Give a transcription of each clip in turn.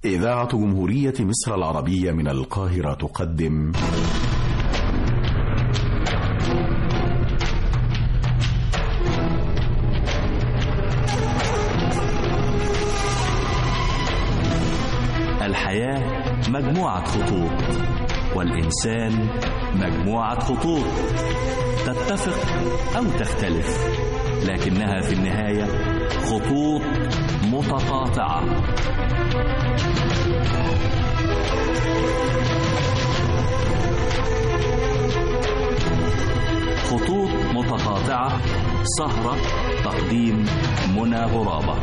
إذاعة جمهورية مصر العربية من القاهرة تقدم الحياة مجموعة خطوط والإنسان مجموعة خطوط تتفق أو تختلف لكنها في النهاية خطوط متقاطعة خطوط متقاطعة سهرة تقديم منى غرابة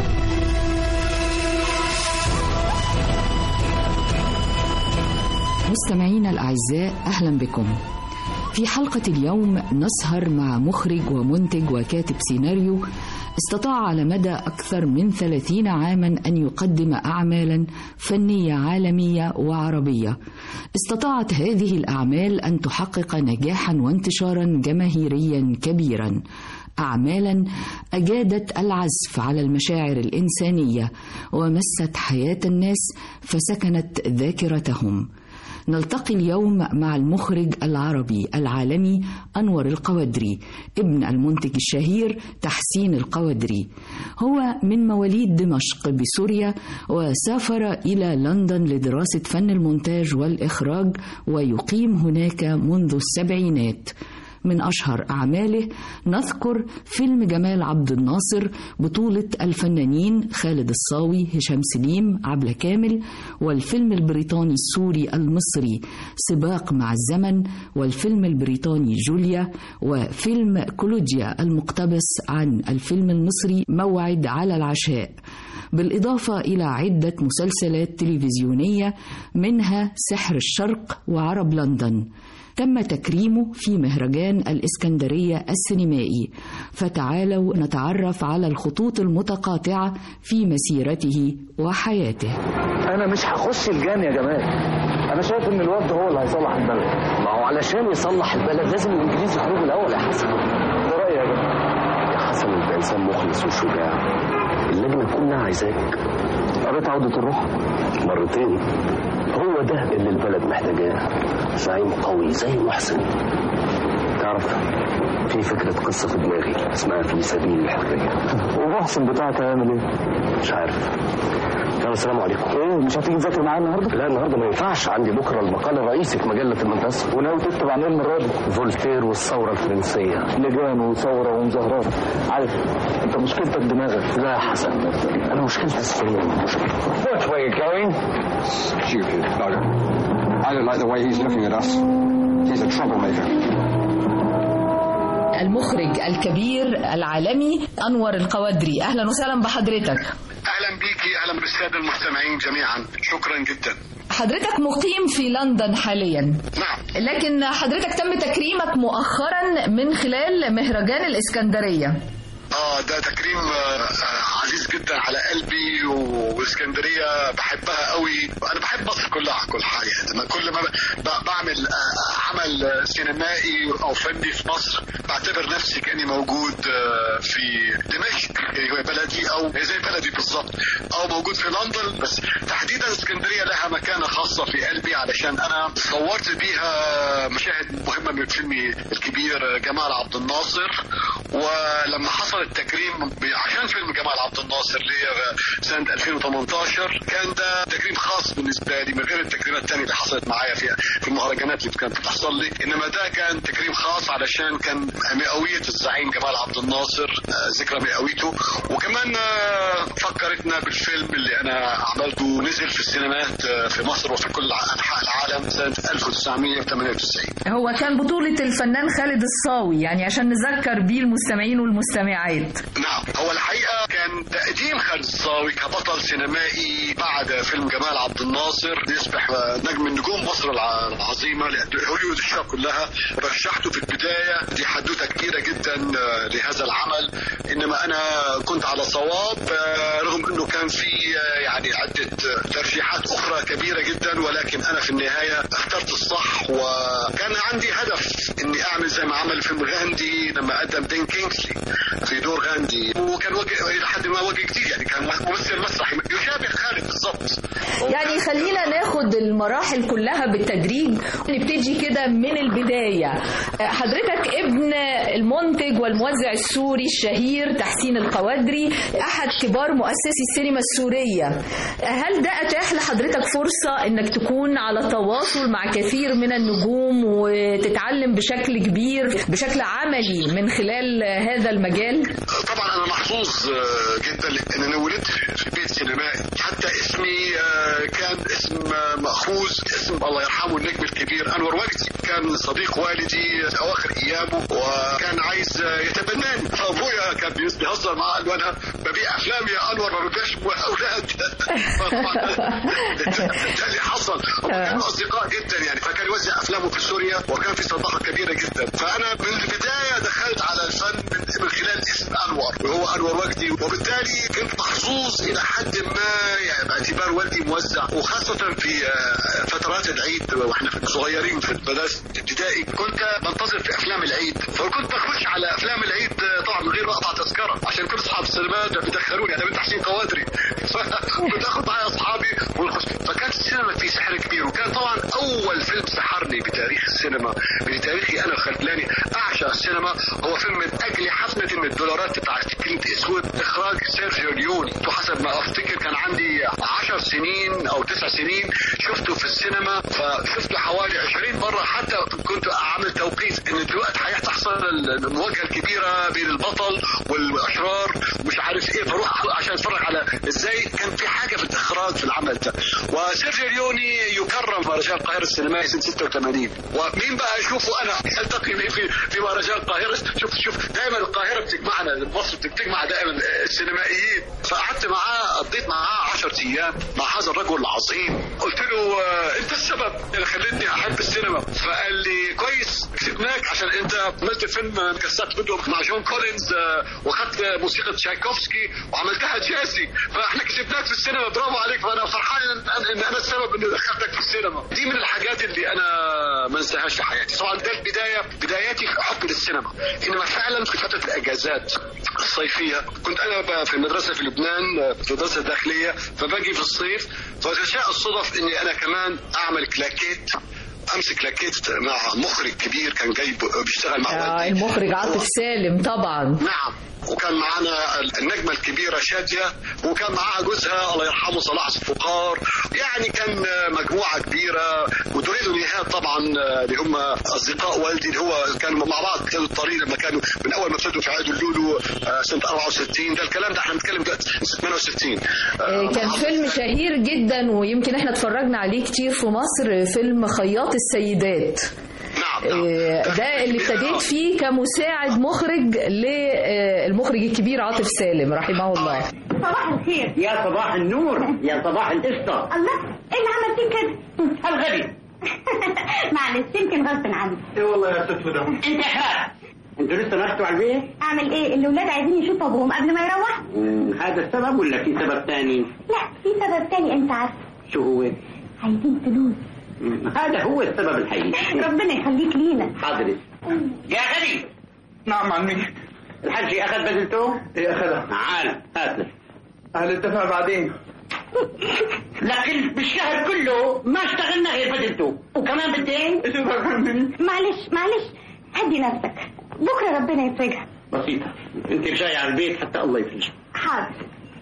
مستمعينا الأعزاء أهلا بكم في حلقة اليوم نسهر مع مخرج ومنتج وكاتب سيناريو استطاع على مدى أكثر من ثلاثين عاما أن يقدم أعمالا فنية عالمية وعربية استطاعت هذه الأعمال أن تحقق نجاحا وانتشارا جماهيريا كبيرا أعمالا أجادت العزف على المشاعر الإنسانية ومست حياة الناس فسكنت ذاكرتهم نلتقي اليوم مع المخرج العربي العالمي أنور القوادري ابن المنتج الشهير تحسين القوادري هو من مواليد دمشق بسوريا وسافر إلى لندن لدراسة فن المونتاج والإخراج ويقيم هناك منذ السبعينات من أشهر أعماله نذكر فيلم جمال عبد الناصر بطولة الفنانين خالد الصاوي هشام سليم عبلة كامل والفيلم البريطاني السوري المصري سباق مع الزمن والفيلم البريطاني جوليا وفيلم كولوديا المقتبس عن الفيلم المصري موعد على العشاء بالإضافة إلى عدة مسلسلات تلفزيونية منها سحر الشرق وعرب لندن تم تكريمه في مهرجان الإسكندرية السينمائي فتعالوا نتعرف على الخطوط المتقاطعة في مسيرته وحياته انا مش هخش الجان يا جمال انا شايف ان الواد هو اللي هيصلح البلد ما هو علشان يصلح البلد لازم الانجليز يخرجوا الاول يا حسن ده رايي يا جمال يا حسن انت انسان مخلص وشجاع اللجنه كلها عايزاك قريت عودة الروح مرتين هو ده اللي البلد محتاجاه زعيم قوي زي محسن تعرف في فكرة قصة في دماغي اسمها في سبيل الحرية ومحسن بتاعك هيعمل ايه؟ مش عارف يلا السلام عليكم ايه مش هتيجي تذاكر معايا النهارده؟ لا النهارده ما ينفعش عندي بكره المقال الرئيسي في مجله المنتصر وناوي تكتب عن ايه المره دي؟ فولتير والثوره الفرنسيه لجان وثوره ومظاهرات عارف انت مشكلتك دماغك لا يا حسن انا مشكلتي السنين Watch where you're going. Stupid bugger. I don't like the way he's looking at us. He's a troublemaker. المخرج الكبير العالمي أنور القوادري أهلا وسهلا بحضرتك اهلا بيكي اهلا بالساده المستمعين جميعا شكرا جدا حضرتك مقيم في لندن حاليا نعم لكن حضرتك تم تكريمك مؤخرا من خلال مهرجان الإسكندرية اه ده تكريم آه، آه، عزيز جدا على قلبي و- واسكندريه بحبها قوي انا بحب مصر كلها على كل حال يعني أنا كل ما ب- ب- بعمل آه، عمل آه، سينمائي او فني في مصر بعتبر نفسي كاني موجود آه، في دمشق هي بلدي او هي زي بلدي بالظبط او موجود في لندن بس تحديدا اسكندريه لها مكانه خاصه في قلبي علشان انا صورت بيها مشاهد مهمه من فيلمي الكبير جمال عبد الناصر ولما حصل التكريم ب- عشان فيلم جمال عبد الناصر اللي هي سنه 2018 كان ده تكريم خاص بالنسبه لي من غير التكريمات الثانيه اللي حصلت معايا في في المهرجانات اللي كانت بتحصل لي انما ده كان تكريم خاص علشان كان مئويه الزعيم جمال عبد الناصر آه، ذكرى مئويته وكمان آه، فكرتنا بالفيلم اللي انا عملته نزل في السينمات آه، في مصر وفي كل انحاء العالم سنه 1998 هو كان بطولة الفنان خالد الصاوي يعني عشان نذكر بيه المستمعين والمستمعات نعم هو الحقيقه كان تقديم خالد الصاوي كبطل سينمائي بعد فيلم جمال عبد الناصر يصبح نجم من نجوم مصر الع- العظيمه هوليوود الشعب كلها رشحته في البدايه دي حدوته كبيره جدا آه، لهذا العمل انما انا كنت على صواب آه، رغم انه كان في آه، يعني عده آه، ترشيحات اخرى كبيره جدا ولكن انا في النهايه اخترت الصح وكان عندي هدف اني اعمل زي ما عمل فيلم غاندي لما قدم بين كينغسلي في دور غاندي وكان وجه الى حد ما وجه جديد يعني كان ممثل مسرحي يشابه خالد بالضبط خالص يعني خلينا ناخد المراحل كلها بالتدريج نبتدي كده من البداية حضرتك ابن المنتج والموزع السوري الشهير تحسين القوادري أحد كبار مؤسسي السينما السورية هل ده أتاح لحضرتك فرصة أنك تكون على تواصل مع كثير من النجوم وتتعلم بشكل كبير بشكل عملي من خلال هذا المجال؟ طبعا انا محظوظ آه، جدا لان انا ولدت في بيت سينمائي حتى اسمي آه، كان اسم آه، ماخوذ اسم الله يرحمه النجم الكبير انور وجدي كان صديق والدي في اواخر ايامه وكان عايز آه، يتبناني فابويا كان بيس- بيهزر معاه قال له انا ببيع افلام يا انور ما ببيعش اولاد فطبعاً ده اللي حصل هم كانوا اصدقاء جدا يعني فكان يوزع افلامه في سوريا وكان في صداقه كبيره جدا فانا من البدايه دخلت على الفن من, من خلال اسم انور وهو انور وجدي وبالتالي كنت محظوظ الى حد ما يعني باعتبار والدي موزع وخاصه في آه، فترات العيد واحنا في- صغيرين في المدارس الابتدائي كنت بنتظر في افلام العيد فكنت بخش على افلام العيد آه، طبعا من غير ما اقطع تذكره عشان كل اصحاب السينمات بيدخلوني انا بنت حسين قوادري فبتاخد معايا اصحابي ونخش فكانت السينما في سحر كبير وكان طبعا اول فيلم سحرني بتاريخ السينما بتاريخي انا وخلاني اعشق السينما هو فيلم من اجل حفنه من الدولارات بتاعت كلينت اسود اخراج سيرجيو ليوني وحسب ما افتكر كان عندي 10 سنين او 9 سنين شفته في السينما فشفته حوالي 20 مره حتى كنت اعمل توقيت ان دلوقتي هتحصل المواجهه الكبيره بين البطل والاشرار مش عارف ايه فاروح عشان اتفرج على ازاي كان في حاجه في الاخراج في العمل ده وسيرجيو ليوني يكرم في مهرجان القاهره السينمائي سنه 86 ومين بقى اشوفه انا التقي بيه في في مهرجان القاهره شوف شوف دايما القاهره بتجمعنا مصر بتجمع دائما السينمائيين فقعدت معاه قضيت معاه 10 ايام مع هذا الرجل العظيم قلت له آه، انت السبب اللي خلتني احب السينما فقال لي كويس كسبناك عشان انت عملت فيلم كسبت فيديو مع جون كولينز آه، واخدت موسيقى تشايكوفسكي وعملتها جاسي فاحنا كسبناك في السينما برافو عليك فانا فرحان ان ان إن انا السبب اني دخلتك في السينما دي من الحاجات اللي انا ما انساهاش في حياتي طبعا ده البدايه بداياتي في حب للسينما انما فعلا في فتره الاجازات الصيفيه كنت انا ب- في المدرسه في لبنان آه، في المدرسه الداخليه فباجي في الصيف فتشاء الصدف اني انا كمان اعمل كلاكيت امسك لاكيت مع مخرج كبير كان جاي ب- بيشتغل مع آه والدي المخرج عاطف سالم طبعا نعم وكان معانا النجمة الكبيرة شادية وكان معاها جوزها الله يرحمه صلاح الفقار يعني كان مجموعة كبيرة ودوليد ونهاد طبعا اللي هم أصدقاء والدي اللي هو كانوا مع بعض ابتدوا الطريق لما كانوا من أول ما ابتدوا في عيد اللولو آه، سنة 64 ده الكلام ده احنا بنتكلم دلوقتي سنة 68 آه، كان فيلم شهير جدا ويمكن احنا اتفرجنا عليه كتير في مصر فيلم خياط السيدات نعم نعم آه، ده اللي ابتديت فيه كمساعد مخرج للمخرج الكبير عاطف سالم رحمه الله صباح الخير يا صباح النور يا صباح القشطة الله ايه اللي عمل فيك كده الغبي معلش يمكن غصب عني ايه والله يا ست ده انت حار انتوا لسه ما رحتوا على البيت؟ اعمل ايه الاولاد عايزين يشوفوا ابوهم قبل ما يروحوا مم، هذا السبب ولا في سبب ثاني؟ لا في سبب تاني انت عارف شو هو؟ عايزين فلوس مم، هذا هو السبب الحقيقي ربنا يخليك لينا حاضر يا غبي نعم عمي الحاج اخذ بذلته؟ ايه اخذها عال هات له هنتفق بعدين لكن بالشهر كله ما اشتغلنا غير بذلته وكمان بدين معلش معلش هدي نفسك بكره ربنا يفرجها بسيطة انت جاي على البيت حتى الله يفرجك حاضر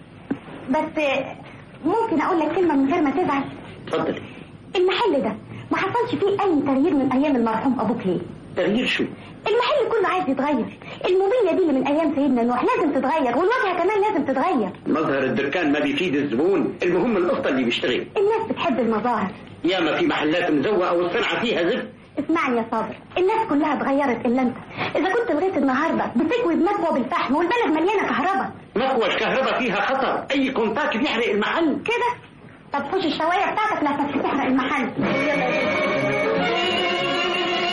بس ممكن اقول لك كلمه من غير ما تزعل تفضلي المحل ده ما حصلش فيه اي تغيير من ايام المرحوم ابوك ليه تغيير شو؟ المحل كله عايز يتغير الموبيليا دي اللي من ايام سيدنا نوح لازم تتغير والواجهه كمان لازم تتغير مظهر الدركان ما بيفيد الزبون المهم القطة اللي بيشتغل الناس بتحب المظاهر ياما في محلات مزوقة والصنعة فيها زفت اسمعني يا صابر الناس كلها اتغيرت الا انت اذا كنت لغايه النهارده بتكوي بمكوى بالفحم والبلد مليانه كهرباء مكوى الكهرباء فيها خطر اي كونتاك بيحرق المحل كده طب خش الشوايه بتاعتك لحسن تحرق المحل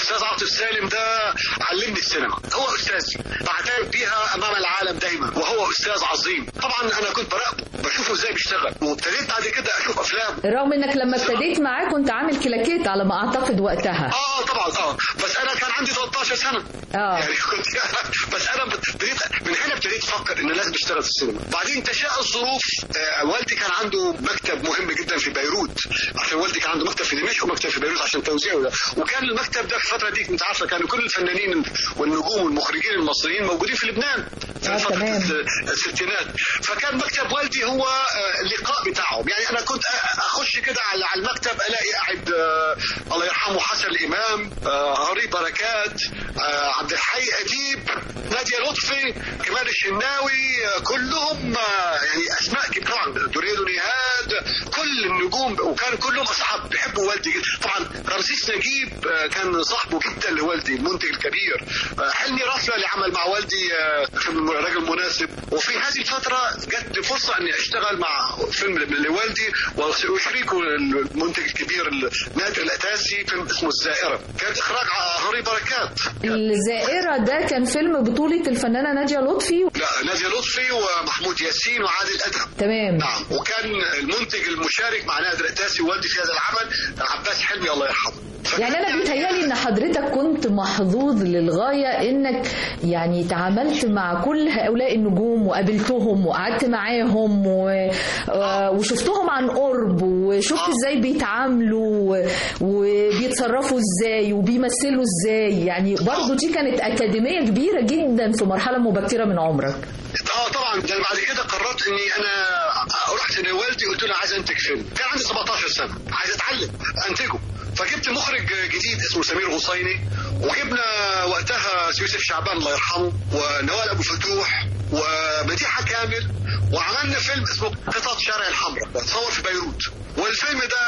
استاذ عاطف سالم ده علمني السينما هو استاذي بعترف بيها امام العالم دايما وهو استاذ عظيم طبعا انا كنت براقبه بشوفه ازاي بيشتغل وابتديت بعد كده اشوف افلامه رغم انك لما ابتديت معاه كنت عامل كلاكيت على ما اعتقد وقتها اه طبعا اه بس انا كان عندي 13 سنه اه يعني كنت بس انا ابتديت من هنا ابتديت افكر ان لازم اشتغل في السينما بعدين تشاء الظروف آه والدي كان عنده مكتب مهم جدا في بيروت عشان والدي كان عنده مكتب في دمشق ومكتب في بيروت عشان توزيعه ده وكان المكتب ده في الفتره دي انت عارفه كانوا كل الفنانين والنجوم والمخرجين المصريين موجودين في لبنان في آه، فتره تمام. الستينات فكان مكتب والدي هو آه، اللقاء بتاعهم يعني انا كنت أ- اخش كده على على المكتب الاقي قاعد آه، الله يرحمه حسن الامام آه، هري بركات آه، عبد الحي اديب ناديه لطفي كمال الشناوي آه، كلهم آه، يعني اسماء كبيره طبعا دريد نهاد كل النجوم وكانوا كلهم اصحاب بيحبوا والدي جدا طبعا رمسيس نجيب آه، كان صاحبه جدا لوالدي المنتج الكبير آه، حلمي رافله اللي عمل مع والدي آه، فيلم راجل مناسب وفي هذه الفتره جت لي فرصه اني اشتغل مع فيلم لوالدي وشريكه المنتج الكبير نادر الاتاسي فيلم اسمه الزائره كانت اخراج هاري بركات الزائرة ده كان فيلم بطولة الفنانة نادية لطفي لا نادية لطفي ومحمود ياسين وعادل ادهم تمام نعم وكان المنتج المشارك مع نادر الاتاسي ووالدي في هذا العمل عباس حلمي الله يرحمه يعني انا بيتهيالي ان حضرتك كنت محظوظ للغايه انك يعني تعاملت مع كل هؤلاء النجوم وقابلتهم وقعدت معاهم و... و- وشفتهم عن قرب وشفت ازاي بيتعاملوا و... وبيتصرفوا ازاي وبيمثلوا ازاي يعني برضو دي كانت اكاديميه كبيره جدا في مرحله مبكره من عمرك اه طبعا ده بعد كده قررت اني انا رحت لوالدي قلت له عايز انتج فيلم كان عندي 17 سنه عايز اتعلم انتجه فجبت مخرج جديد اسمه سمير غصيني وجبنا وقتها يوسف شعبان الله يرحمه ونوال ابو فتوح ومديحه كامل وعملنا فيلم اسمه قطط شارع الحمراء اتصور في بيروت والفيلم ده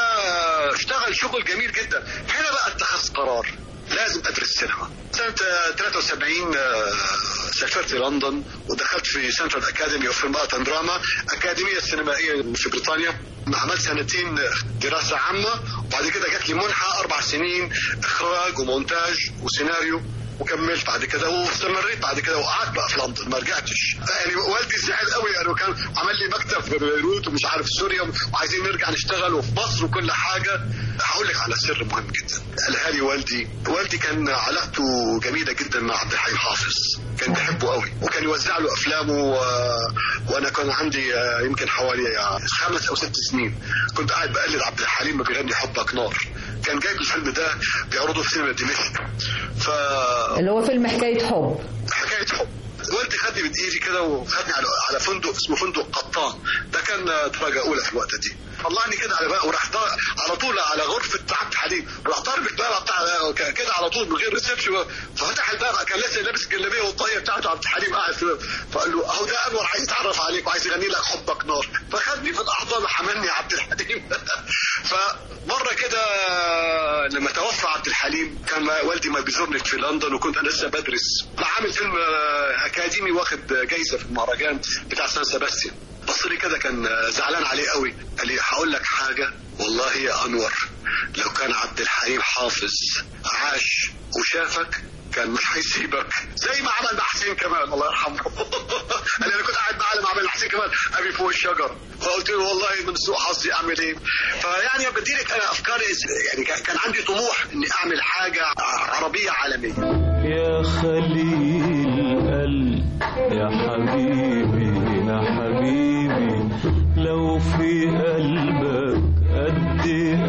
اشتغل شغل جميل جدا هنا بقى اتخذت قرار لازم ادرس سينما سنه آه، 73 آه، سافرت لندن ودخلت في سنترال اكاديمي اوف فيلم ارت اند دراما اكاديميه سينمائيه في بريطانيا عملت سنتين دراسه عامه وبعد كده جات لي منحه اربع سنين اخراج ومونتاج وسيناريو وكملت بعد كده واستمريت بعد كده وقعدت بقى في لندن ما رجعتش يعني والدي زعل قوي لانه كان عمل لي مكتب في بيروت ومش عارف سوريا وعايزين نرجع نشتغل وفي مصر وكل حاجه هقول لك على سر مهم جدا قالها لي والدي والدي كان علاقته جميله جدا مع عبد الحليم حافظ كان بيحبه قوي وكان يوزع له افلامه و... وانا كان عندي آه، يمكن حوالي آه، خمس او ست سنين كنت قاعد بقلد عبد الحليم بيغني حبك نار كان جايب الفيلم ده بيعرضه في سينما دمشق ف اللي هو فيلم حكايه حب حكايه حب والدي خدني من ايدي كده وخدني على على فندق اسمه فندق قطان ده كان درجه اولى في الوقت دي طلعني كده على بقى وراح ضا- على طول على غرفه عبد الحليم راح ضارب الباب بتاع ك- كده على طول من غير ريسبشن ففتح الباب كان لسه لابس الجلابيه والطاقيه بتاعته عبد الحليم قاعد في فقال له اهو ده انور عايز يتعرف عليك وعايز يغني لك حبك نار فخدني في الاحضان وحملني عبد الحليم فمره كده لما توفى عبد الحليم كان ما- والدي ما بيزورني في لندن وكنت انا لسه بدرس انا عامل فيلم آه، اكاديمي واخد جايزه في المهرجان بتاع سان سباستيان بص لي كده كان آه، زعلان عليه قوي قال لي هقول لك حاجه والله يا انور لو كان عبد الحليم حافظ عاش وشافك كان مش هيسيبك زي ما عمل مع حسين كمال الله يرحمه قال لي انا كنت قاعد معاه لما عمل حسين كمال ابي فوق الشجر فقلت له والله من سوء حظي اعمل ايه فيعني بديلك انا افكاري يعني كان كان عندي طموح اني اعمل حاجه عربيه عالميه يا خليل قلب يا حبيبي يا حبيبي لو في قلبك قد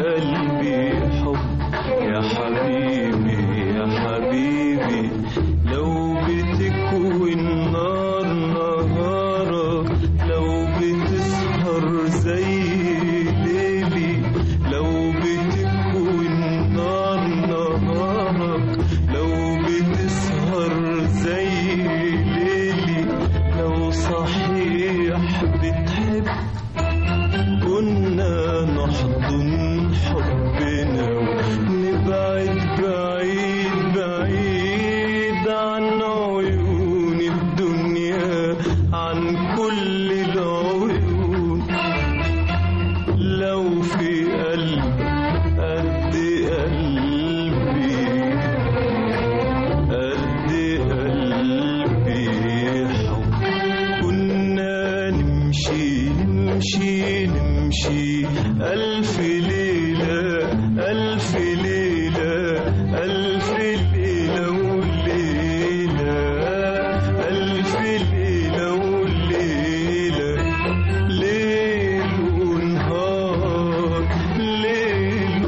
قلبي حب يا حبيبي يا حبيبي لو بتكوي النار نهارك لو بتسهر زي ليلي لو بتكوي النار نهارك لو بتسهر زي ليلي لو صحيح بتحب كنا نحضن حبنا ونبعد بعيد بعيد عن عيون الدنيا عن كل العيون لو في قلب قد قلبي ألف ليلة ألف ليلة ألف ليلة وليلة ألف ليلة وليلة ليل ونهار ليل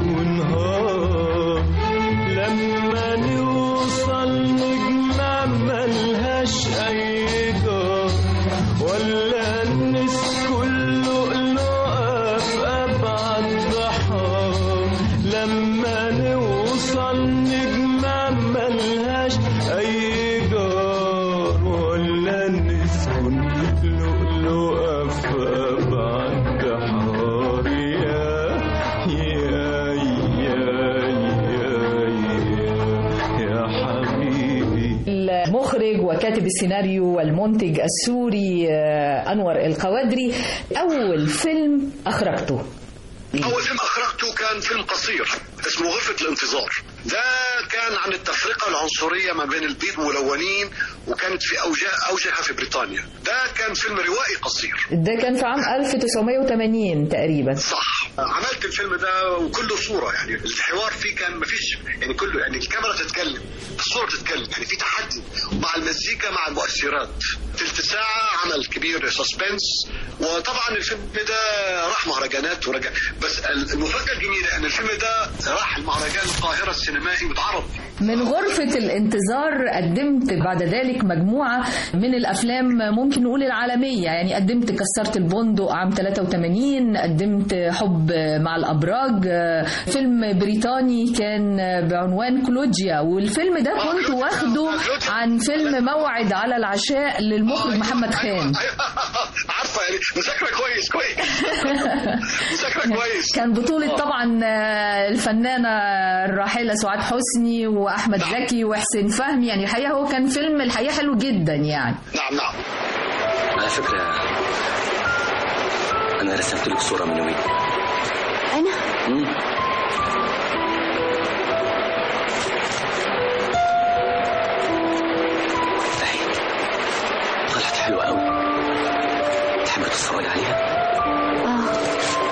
ونهار لما نوصل نجمة ملهاش أي جار ولا نسكن لؤلؤة في أبعد بحار لما نوصل نجمة ملهاش أي جار ولا نسكن لؤلؤة في أبعد بحار يا يا يا يا يا يا حبيبي المخرج وكاتب السيناريو والمنتج السوري آه، أنور القوادري أول فيلم أخرجته اول فيلم اخرجته كان فيلم قصير اسمه غرفه الانتظار ده كان عن التفرقه العنصريه ما بين البيض والملونين وكانت في اوجها اوجها في بريطانيا ده كان فيلم روائي قصير ده كان في عام 1980 تقريبا صح عملت الفيلم ده وكله صوره يعني الحوار فيه كان ما فيش يعني كله يعني الكاميرا تتكلم الصوره تتكلم يعني في تحدي مع المزيكا مع المؤثرات تلت ساعه عمل كبير سسبنس وطبعا الفيلم ده راح مهرجانات ورجع بس المفاجاه الجميله ان الفيلم ده راح المهرجان القاهره السينمائي واتعرض من غرفة الانتظار قدمت بعد ذلك مجموعة من الأفلام ممكن نقول العالمية يعني قدمت كسرت البندق عام 83 قدمت حب مع الأبراج فيلم بريطاني كان بعنوان كلوجيا والفيلم ده كنت واخده عن فيلم موعد على العشاء للمخرج محمد خان عارفه يعني مذاكره كويس كويس مذاكره كويس كان بطولة طبعا الفنانة الراحلة سعاد حسني وأحمد زكي وحسين فهمي يعني الحقيقة هو كان فيلم الحقيقة حلو جدا يعني نعم نعم على فكرة أنا رسمت لك صورة من يومين أنا مم. أهي طلعت حلوة أوي تحب تتفرج عليها؟ آه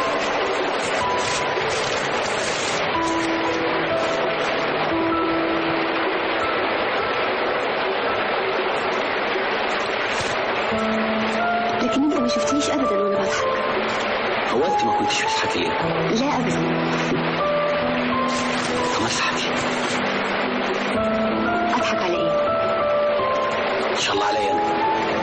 لكن انت ما شفتنيش ابدا وانا بضحك هو أنت ما كنتش بتضحكي ليه؟ لا ابدا طب ما تضحكي اضحك على ايه إن شاء الله عليا أنا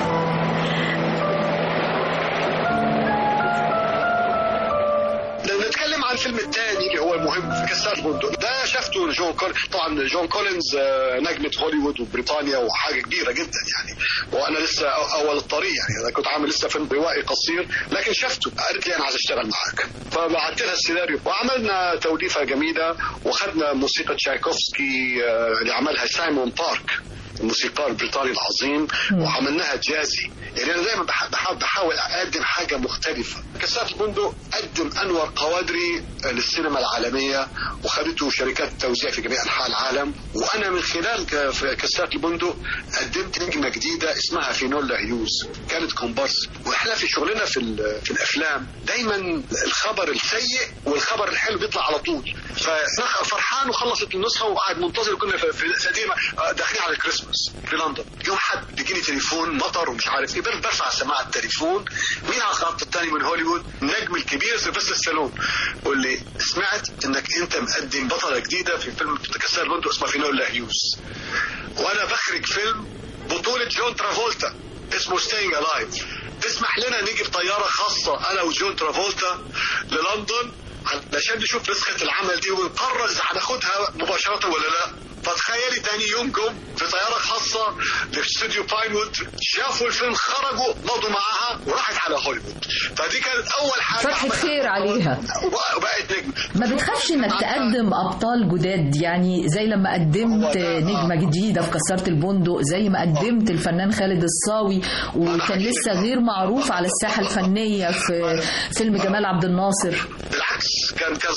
لو نتكلم عن الفيلم الثاني اللي هو المهم في كسار البندق ده شفته جون كول طبعا جون كولينز آه، نجمة هوليوود وبريطانيا وحاجة كبيرة جدا يعني وانا لسه أو- اول الطريق يعني انا كنت عامل لسه فيلم روائي قصير لكن شفته قالت لي انا عايز اشتغل معاك فبعت لها السيناريو وعملنا توليفة جميلة وخدنا موسيقى تشايكوفسكي آه، اللي عملها سايمون بارك الموسيقار البريطاني العظيم وعملناها جازي يعني انا دايما بح- بح- بحاول اقدم حاجه مختلفه كسات البندق قدم انور قوادري للسينما العالميه وخدته شركات توزيع في جميع انحاء العالم وانا من خلال ك- في كسات البندق قدمت نجمه جديده اسمها فينولا هيوز كانت كومبارس واحنا في شغلنا في ال- في الافلام دايما الخبر السيء والخبر الحلو بيطلع على طول ففرحان وخلصت النسخه وقاعد منتظر كنا في في سديمه آه، داخلين على الكريسماس في لندن يوم حد بيجيني تليفون مطر ومش عارف ايه بر- برفع سماعه التليفون مين على الخط الثاني من هوليوود النجم الكبير سيلفستر ستالون قول لي سمعت انك انت مقدم بطله جديده في فيلم تكسر البندق اسمها فينولا هيوز وانا بخرج فيلم بطوله جون ترافولتا اسمه ستينج الايف تسمح لنا نيجي بطياره خاصه انا وجون ترافولتا للندن علشان نشوف نسخه العمل دي ونقرر اذا هناخدها مباشره ولا لا فتخيلي تاني يوم جم في طياره خاصه لاستوديو باينوود شافوا الفيلم خرجوا مضوا معاها وراحت على هوليوود فدي كانت اول حاجه فتحة عملها. خير عليها. وبقى- وبقت نجم ما بتخافش انك تقدم ابطال جداد يعني زي لما قدمت نجمه جديده في كسرت البندق زي ما قدمت الفنان خالد الصاوي وكان لسه غير معروف على الساحه الفنيه في فيلم جمال عبد الناصر بالعكس كان كان صح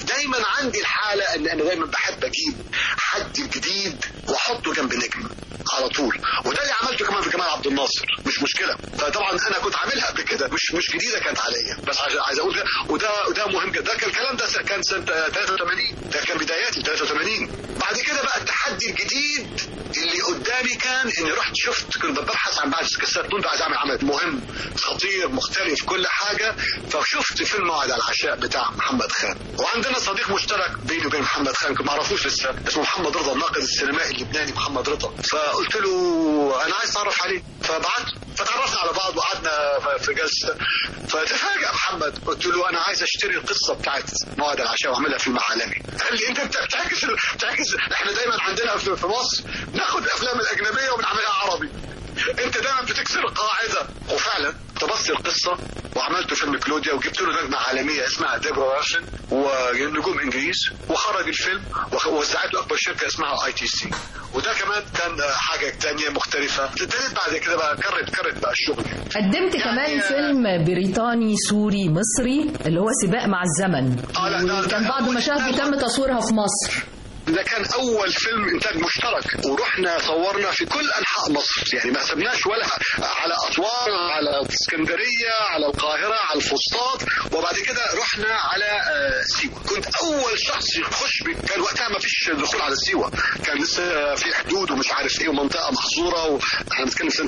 دايما عندي الحاله ان انا دايما بحب اجيب حد جديد واحطه جنب نجم على طول وده اللي عملته كمان في جمال عبد الناصر مش مشكله فطبعا انا كنت عاملها قبل كده مش مش جديده كانت عليا بس عايز عايز اقول ده وده وده مهم جدا ده كان الكلام ده كان سنه 83 ده كان بداياتي 83 بعد كده بقى التحدي الجديد اللي قدامي كان اني رحت شفت كنت ببحث عن بعض الكاسات كنت عايز اعمل عمل مهم خطير مختلف كل حاجه فشفت فيلم موعد على العشاء بتاع محمد خان وعندنا صديق مشترك بيني وبين محمد خان يمكن ما اعرفوش لسه اسمه محمد رضا الناقد السينمائي اللبناني محمد رضا فقلت له انا عايز اتعرف عليه فبعت فتعرفنا على بعض وقعدنا في جلسه فتفاجئ محمد قلت له انا عايز اشتري القصه بتاعت موعد العشاء واعملها فيلم عالمي قال لي انت بتعكس بتعكس احنا دايما عندنا في في مصر ناخد الافلام الاجنبيه ونعملها عربي انت دايما بتكسر القاعده وفعلا اقتبست القصه وعملت فيلم كلوديا وجبت له نجمه عالميه اسمها ديبرا راشن ونجوم انجليز وخرج الفيلم ووزعته اكبر شركه اسمها اي تي سي وده كمان كان حاجه تانية مختلفه ابتديت بعد كده بقى كرت كرت بقى الشغل قدمت كمان فيلم بريطاني سوري مصري اللي هو سباق مع الزمن آه لا لا كان بعض المشاهد تم تصويرها في مصر ده كان اول فيلم انتاج مشترك ورحنا صورنا في كل انحاء مصر يعني ما سبناش ولا على اسوان على اسكندريه على القاهره على الفسطاط وبعد كده رحنا على سيوه كنت اول شخص يخش بي. كان وقتها ما فيش دخول على سيوه كان لسه في حدود ومش عارف ايه ومنطقه محظوره واحنا بنتكلم سنه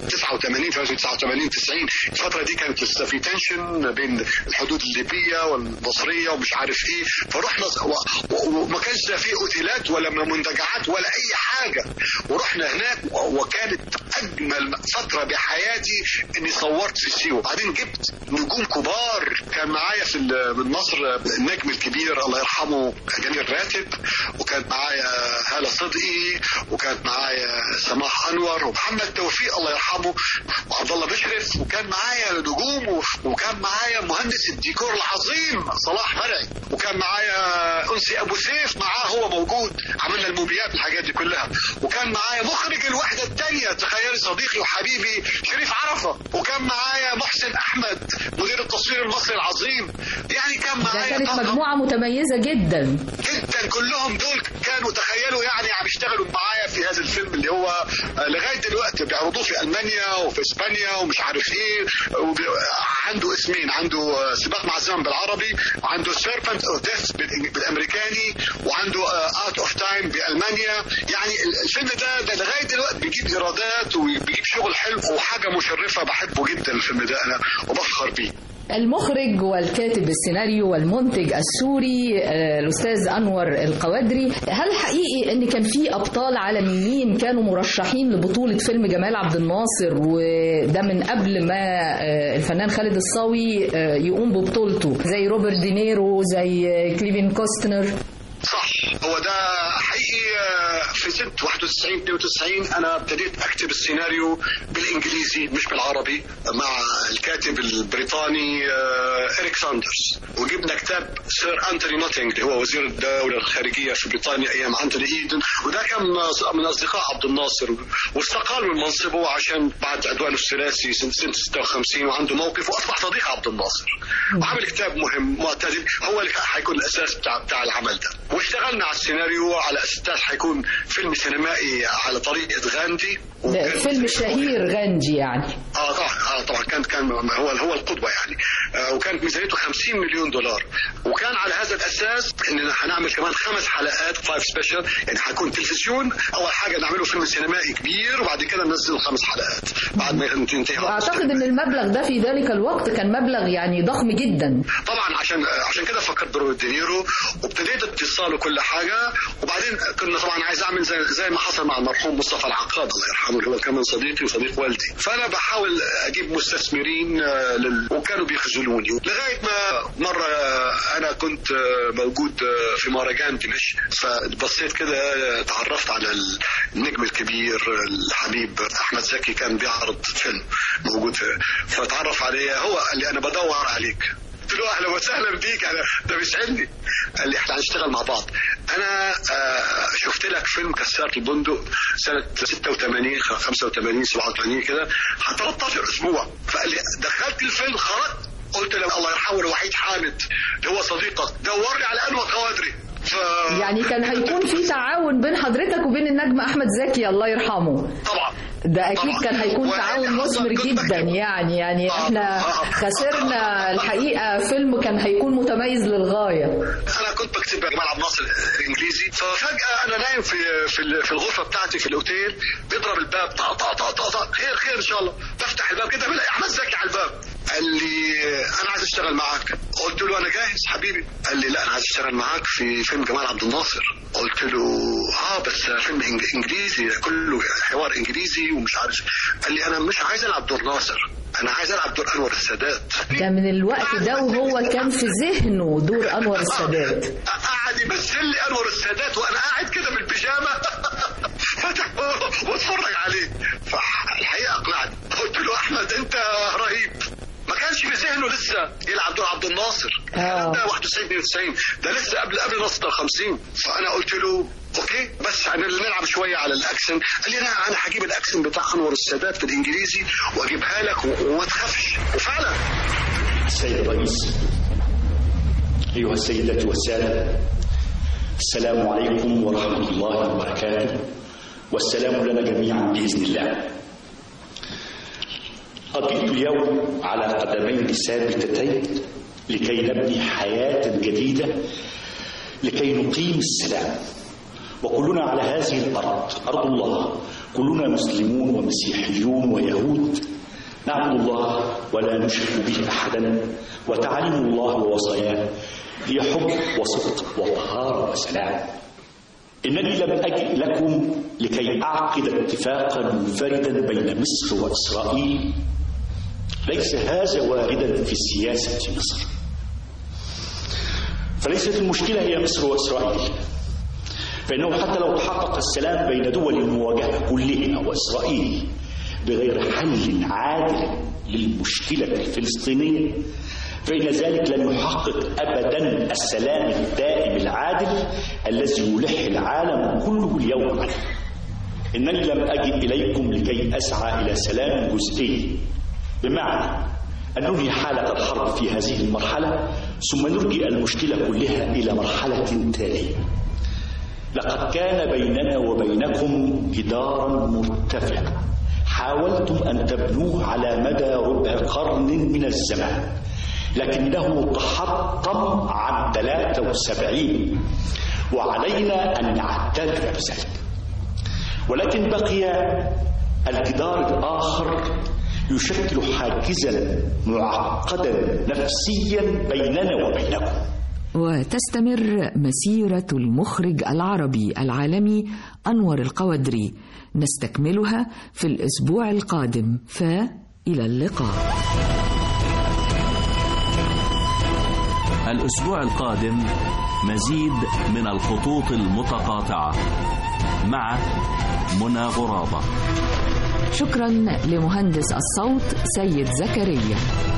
89 89 90 الفتره دي كانت لسه في تنشن بين الحدود الليبيه والمصريه ومش عارف ايه فرحنا وما كانش في اوتيلات ولا منتجعات ولا اي حاجه ورحنا هناك وكانت اجمل فتره بحياتي اني صورت في سيوه بعدين جبت نجوم كبار كان معايا في من مصر النجم الكبير الله يرحمه جميل راتب وكان معايا هاله صدقي وكانت معايا سماح انور ومحمد توفيق الله يرحمه وعبد الله مشرف وكان معايا نجوم وكان معايا مهندس الديكور العظيم صلاح مرعي وكان معايا انسي ابو سيف معاه هو موجود عملنا الموبيات الحاجات دي كلها وكان معايا مخرج الوحده الثانيه تخيلي صديقي وحبيبي شريف عرفه وكان معايا محسن احمد مدير التصوير المصري العظيم يعني كان معايا كانت مجموعه متميزه جدا جدا كلهم دول كانوا تخيلوا يعني عم يشتغلوا معايا في هذا الفيلم اللي هو لغايه دلوقتي بيعرضوه في المانيا وفي اسبانيا ومش عارف ايه عنده اسمين عنده سباق مع الزمن بالعربي عنده سيربنت اوف ديث بالامريكاني وعنده اوت اوف تايم بالمانيا يعني الفيلم ده, ده لغايه دلوقتي بيجيب ايرادات وبيجيب شغل حلو وحاجه مشرفه بحبه جدا الفيلم ده انا وبفخر بيه المخرج والكاتب السيناريو والمنتج السوري الاستاذ انور القوادري هل حقيقي ان كان في ابطال عالميين كانوا مرشحين لبطوله فيلم جمال عبد الناصر وده من قبل ما الفنان خالد الصاوي يقوم ببطولته زي روبرت دينيرو زي كليفين كوستنر صح هو ده حقيقي في سنة 91 92 أنا ابتديت أكتب السيناريو بالإنجليزي مش بالعربي مع الكاتب البريطاني إريك ساندرز وجبنا كتاب سير أنتوني نوتينج اللي هو وزير الدولة الخارجية في بريطانيا أيام أنتوني إيدن وده كان من أصدقاء عبد الناصر واستقال من منصبه عشان بعد عدوانه الثلاثي سنة 56 وعنده موقف وأصبح صديق عبد الناصر وعمل كتاب مهم معتدل هو اللي حيكون الأساس بتاع بتاع العمل ده واشتغلنا على السيناريو على اساس حيكون فيلم سينمائي على طريقه غاندي فيلم شهير غاندي يعني اه طبعا اه طبعا كان كان هو هو القدوه يعني آه وكانت ميزانيته 50 مليون دولار وكان على هذا الاساس اننا هنعمل كمان خمس حلقات فايف سبيشال يعني حيكون تلفزيون اول حاجه نعمله فيلم سينمائي كبير وبعد كده ننزل خمس حلقات بعد ما تنتهي واعتقد ان المبلغ ده في ذلك الوقت كان مبلغ يعني ضخم جدا طبعا عشان عشان كده فكرت بروبرت دينيرو وابتديت اتصال وكل حاجه وبعدين كنا طبعا عايز اعمل زي, زي ما حصل مع المرحوم مصطفى العقاد الله يرحمه اللي هو كمان صديقي وصديق والدي فانا بحاول اجيب مستثمرين لل... وكانوا بيخذلوني لغايه ما مره انا كنت موجود في مهرجان دمشق فبصيت كده تعرفت على النجم الكبير الحبيب احمد زكي كان بيعرض فيلم موجود فتعرف عليه هو قال لي انا بدور عليك قلت له اهلا وسهلا بيك انا ده بيسعدني قال لي احنا هنشتغل مع بعض انا آه شفت لك فيلم كسرت البندق سنه 86 85 87 كده 13 اسبوع فقال لي دخلت الفيلم خرجت قلت له الله يرحمه الوحيد حامد اللي هو صديقك دورني على انور خوادري ف... يعني كان هيكون في تعاون بين حضرتك وبين النجم احمد زكي الله يرحمه طبعا ده اكيد طبعاً. كان هيكون وأنا تعاون أصلاً مثمر كنت جدا بكتب- يعني يعني آه، احنا آه، آه. خسرنا الحقيقه فيلم كان هيكون متميز للغايه انا كنت بكتب جمال عبد الناصر انجليزي ففجاه انا نايم في في ال- في الغرفه بتاعتي في الاوتيل بيضرب الباب طق طق طق طق طق خير خير ان شاء الله بفتح الباب كده بلاقي احمد زكي على الباب قال لي انا عايز اشتغل معاك قلت له انا جاهز حبيبي قال لي لا انا عايز اشتغل معاك في فيلم جمال عبد الناصر قلت له اه بس فيلم إنج- انجليزي كله حوار انجليزي ومش عارف قال لي انا مش عايز العب دور ناصر انا عايز العب دور انور السادات ده من الوقت ده وهو كان في ذهنه دور انور السادات قعد يمثل لي انور السادات وانا قاعد كده بالبيجامه فتح واتفرج عليه فالحقيقه اقنعني قلت له احمد انت رهيب ما كانش في ذهنه لسه يلعب دور عبد الناصر آه. ده 91 92 ده لسه قبل قبل نص 50 فانا قلت له اوكي بس انا نلعب شويه على الاكسن قال لي انا انا هجيب الاكسن بتاع انور السادات في الانجليزي واجيبها لك و- وما تخافش وفعلا السيد الرئيس أيها السيدات والسادة السلام عليكم ورحمة الله وبركاته والسلام لنا جميعا بإذن الله قضيت اليوم على قدمين ثابتتين لكي نبني حياة جديدة لكي نقيم السلام وكلنا على هذه الأرض أرض الله كلنا مسلمون ومسيحيون ويهود نعبد الله ولا نشرك به أحدا وتعلم الله ووصاياه هي حب وصدق وطهارة وسلام إنني لم أجئ لكم لكي أعقد اتفاقا منفردا بين مصر وإسرائيل ليس هذا واردا في سياسة مصر فليست المشكلة هي مصر وإسرائيل فإنه حتى لو تحقق السلام بين دول المواجهة كلها وإسرائيل بغير حل عادل للمشكلة الفلسطينية فإن ذلك لن يحقق أبدا السلام الدائم العادل الذي يلح العالم كله اليوم عنه إنني لم أجئ إليكم لكي أسعى إلى سلام جزئي بمعنى أن ننهي حالة الحرب في هذه المرحلة ثم نرجئ المشكلة كلها إلى مرحلة تالية لقد كان بيننا وبينكم جدارا مرتفعا حاولتم أن تبنوه على مدى ربع قرن من الزمان لكنه تحطم عن 73 وعلينا أن نعترف بذلك ولكن بقي الجدار الآخر يشكل حاجزا معقدا نفسيا بيننا وبينكم وتستمر مسيرة المخرج العربي العالمي أنور القودري نستكملها في الأسبوع القادم فإلى اللقاء الأسبوع القادم مزيد من الخطوط المتقاطعة مع منى غرابة شكرا لمهندس الصوت سيد زكريا